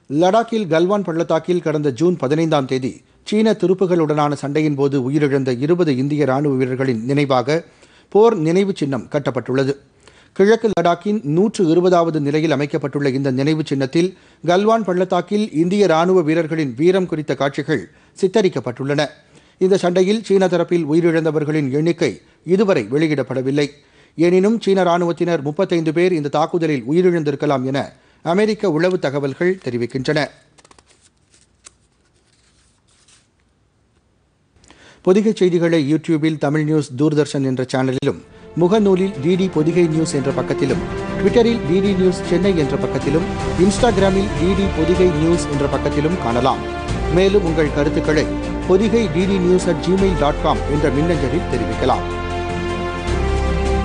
லடாக்கில் கல்வான் பள்ளத்தாக்கில் கடந்த ஜூன் பதினைந்தாம் தேதி சீன துருப்புகளுடனான சண்டையின் போது உயிரிழந்த இருபது இந்திய ராணுவ வீரர்களின் நினைவாக போர் நினைவு சின்னம் கட்டப்பட்டுள்ளது கிழக்கு லடாக்கின் நூற்று இருபதாவது நிலையில் அமைக்கப்பட்டுள்ள இந்த நினைவு சின்னத்தில் கல்வான் பள்ளத்தாக்கில் இந்திய ராணுவ வீரர்களின் வீரம் குறித்த காட்சிகள் சித்தரிக்கப்பட்டுள்ளன இந்த சண்டையில் சீன தரப்பில் உயிரிழந்தவர்களின் எண்ணிக்கை இதுவரை வெளியிடப்படவில்லை எனினும் சீன ராணுவத்தினர் முப்பத்தைந்து பேர் இந்த தாக்குதலில் உயிரிழந்திருக்கலாம் என அமெரிக்க உளவு தகவல்கள் தெரிவிக்கின்றன பொதிகை செய்திகளை யூடியூபில் தமிழ் நியூஸ் தூர்தர்ஷன் என்ற சேனலிலும் முகநூலில் டிடி பொதிகை நியூஸ் என்ற பக்கத்திலும் ட்விட்டரில் டிடி நியூஸ் சென்னை என்ற பக்கத்திலும் இன்ஸ்டாகிராமில் டிடி பொதிகை நியூஸ் என்ற பக்கத்திலும் காணலாம் மேலும் உங்கள் கருத்துக்களை Podhigai DD news at Gmail dot com என்ற மின்னஞ்சலில் தெரிவிக்கலாம்